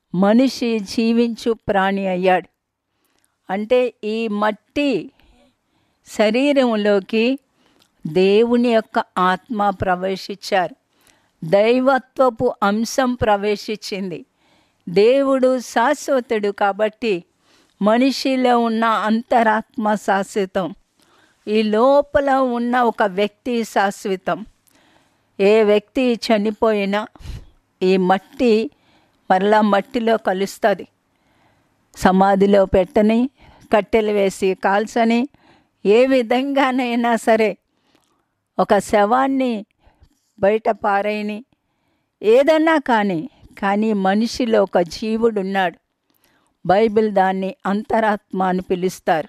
మనిషి జీవించు ప్రాణి అయ్యాడు అంటే ఈ మట్టి శరీరంలోకి దేవుని యొక్క ఆత్మ ప్రవేశించారు దైవత్వపు అంశం ప్రవేశించింది దేవుడు శాశ్వతుడు కాబట్టి మనిషిలో ఉన్న అంతరాత్మ శాశ్వతం ఈ లోపల ఉన్న ఒక వ్యక్తి శాశ్వతం ఏ వ్యక్తి చనిపోయినా ఈ మట్టి మరలా మట్టిలో కలుస్తుంది సమాధిలో పెట్టని కట్టెలు వేసి కాల్చని ఏ విధంగానైనా సరే ఒక శవాన్ని బయట పారేయని ఏదన్నా కానీ కానీ మనిషిలో ఒక జీవుడు ఉన్నాడు బైబిల్ దాన్ని అంతరాత్మ అని పిలుస్తారు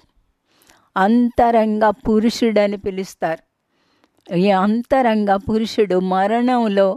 అంతరంగ పురుషుడని పిలుస్తారు ఈ అంతరంగ పురుషుడు మరణంలో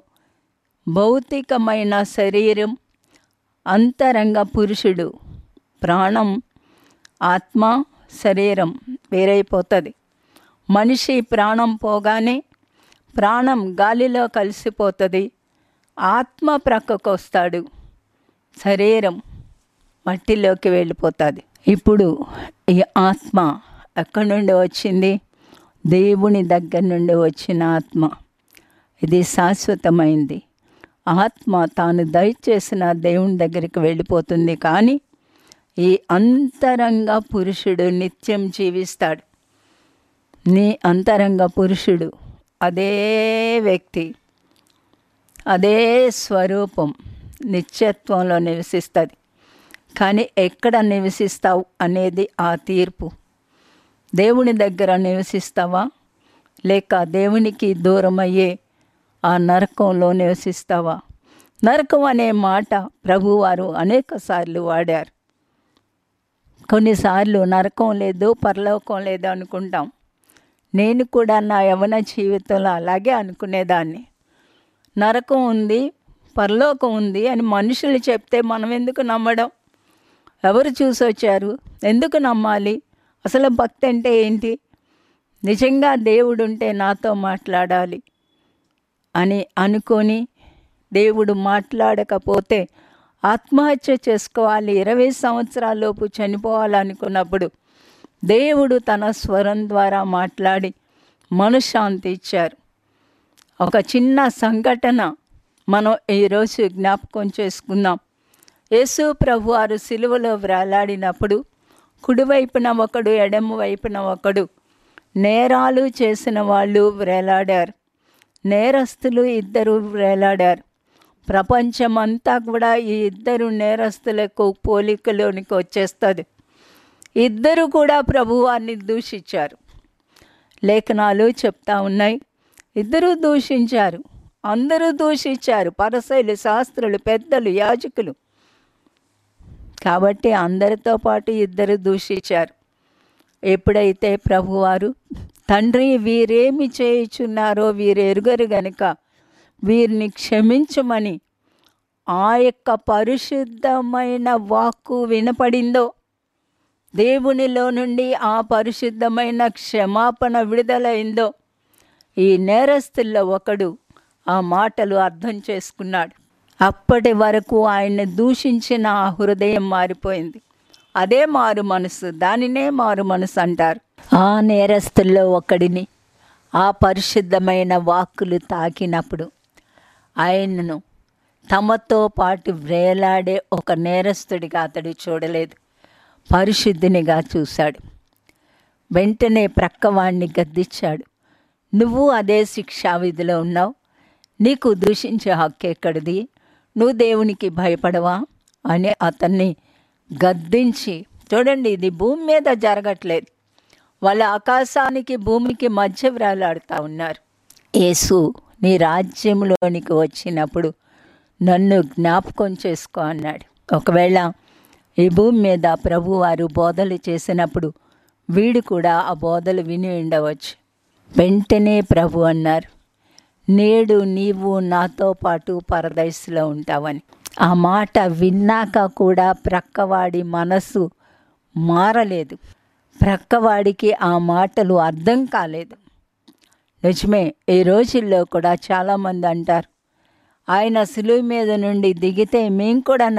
భౌతికమైన శరీరం అంతరంగ పురుషుడు ప్రాణం ఆత్మ శరీరం వేరైపోతుంది మనిషి ప్రాణం పోగానే ప్రాణం గాలిలో కలిసిపోతుంది ఆత్మ ప్రక్కకు వస్తాడు శరీరం మట్టిలోకి వెళ్ళిపోతుంది ఇప్పుడు ఈ ఆత్మ ఎక్కడి నుండి వచ్చింది దేవుని దగ్గర నుండి వచ్చిన ఆత్మ ఇది శాశ్వతమైంది ఆత్మ తాను దయచేసిన దేవుని దగ్గరికి వెళ్ళిపోతుంది కానీ ఈ అంతరంగ పురుషుడు నిత్యం జీవిస్తాడు నీ అంతరంగ పురుషుడు అదే వ్యక్తి అదే స్వరూపం నిత్యత్వంలో నివసిస్తుంది కానీ ఎక్కడ నివసిస్తావు అనేది ఆ తీర్పు దేవుని దగ్గర నివసిస్తావా లేక దేవునికి దూరమయ్యే ఆ నరకంలో నివసిస్తావా నరకం అనే మాట ప్రభువారు అనేక సార్లు వాడారు కొన్నిసార్లు నరకం లేదు పరలోకం లేదు అనుకుంటాం నేను కూడా నా యవన జీవితంలో అలాగే అనుకునేదాన్ని నరకం ఉంది పరలోకం ఉంది అని మనుషులు చెప్తే మనం ఎందుకు నమ్మడం ఎవరు చూసి వచ్చారు ఎందుకు నమ్మాలి అసలు భక్తి అంటే ఏంటి నిజంగా దేవుడు ఉంటే నాతో మాట్లాడాలి అని అనుకొని దేవుడు మాట్లాడకపోతే ఆత్మహత్య చేసుకోవాలి ఇరవై సంవత్సరాలలోపు చనిపోవాలనుకున్నప్పుడు దేవుడు తన స్వరం ద్వారా మాట్లాడి మనశ్శాంతి ఇచ్చారు ఒక చిన్న సంఘటన మనం ఈరోజు జ్ఞాపకం చేసుకుందాం యేసు ప్రభు వారు సిలువలో వ్రేలాడినప్పుడు కుడివైపున ఒకడు ఎడమ వైపున ఒకడు నేరాలు చేసిన వాళ్ళు వ్రేలాడారు నేరస్తులు ఇద్దరు వ్రేలాడారు ప్రపంచమంతా కూడా ఈ ఇద్దరు నేరస్తులకు పోలికలోనికి వచ్చేస్తుంది ఇద్దరు కూడా ప్రభువారిని దూషించారు లేఖనాలు చెప్తా ఉన్నాయి ఇద్దరు దూషించారు అందరూ దూషించారు పరసైలు శాస్త్రులు పెద్దలు యాజకులు కాబట్టి అందరితో పాటు ఇద్దరు దూషించారు ఎప్పుడైతే ప్రభువారు తండ్రి వీరేమి చేయుచున్నారో వీరు ఎరుగరు గనుక వీరిని క్షమించమని ఆ యొక్క పరిశుద్ధమైన వాక్కు వినపడిందో దేవునిలో నుండి ఆ పరిశుద్ధమైన క్షమాపణ విడుదలైందో ఈ నేరస్తుల్లో ఒకడు ఆ మాటలు అర్థం చేసుకున్నాడు అప్పటి వరకు ఆయన్ని దూషించిన ఆ హృదయం మారిపోయింది అదే మారు మనసు దానినే మారు మనసు అంటారు ఆ నేరస్తుల్లో ఒకడిని ఆ పరిశుద్ధమైన వాక్కులు తాకినప్పుడు ఆయనను తమతో పాటు వేలాడే ఒక నేరస్తుడిగా అతడు చూడలేదు పరిశుద్ధినిగా చూశాడు వెంటనే ప్రక్కవాణ్ణి గద్దించాడు నువ్వు అదే శిక్షా విధిలో ఉన్నావు నీకు దూషించే హక్కు ఎక్కడిది నువ్వు దేవునికి భయపడవా అని అతన్ని గద్దించి చూడండి ఇది భూమి మీద జరగట్లేదు వాళ్ళ ఆకాశానికి భూమికి మధ్య వేలాడుతూ ఉన్నారు యేసు నీ రాజ్యంలోనికి వచ్చినప్పుడు నన్ను జ్ఞాపకం చేసుకో అన్నాడు ఒకవేళ ఈ భూమి మీద ప్రభువారు బోధలు చేసినప్పుడు వీడు కూడా ఆ బోధలు విని ఉండవచ్చు వెంటనే ప్రభు అన్నారు నేడు నీవు నాతో పాటు పరదైస్లో ఉంటావని ఆ మాట విన్నాక కూడా ప్రక్కవాడి మనసు మారలేదు ప్రక్కవాడికి ఆ మాటలు అర్థం కాలేదు నిజమే ఈ రోజుల్లో కూడా చాలామంది అంటారు ఆయన సులువు మీద నుండి దిగితే మేము కూడా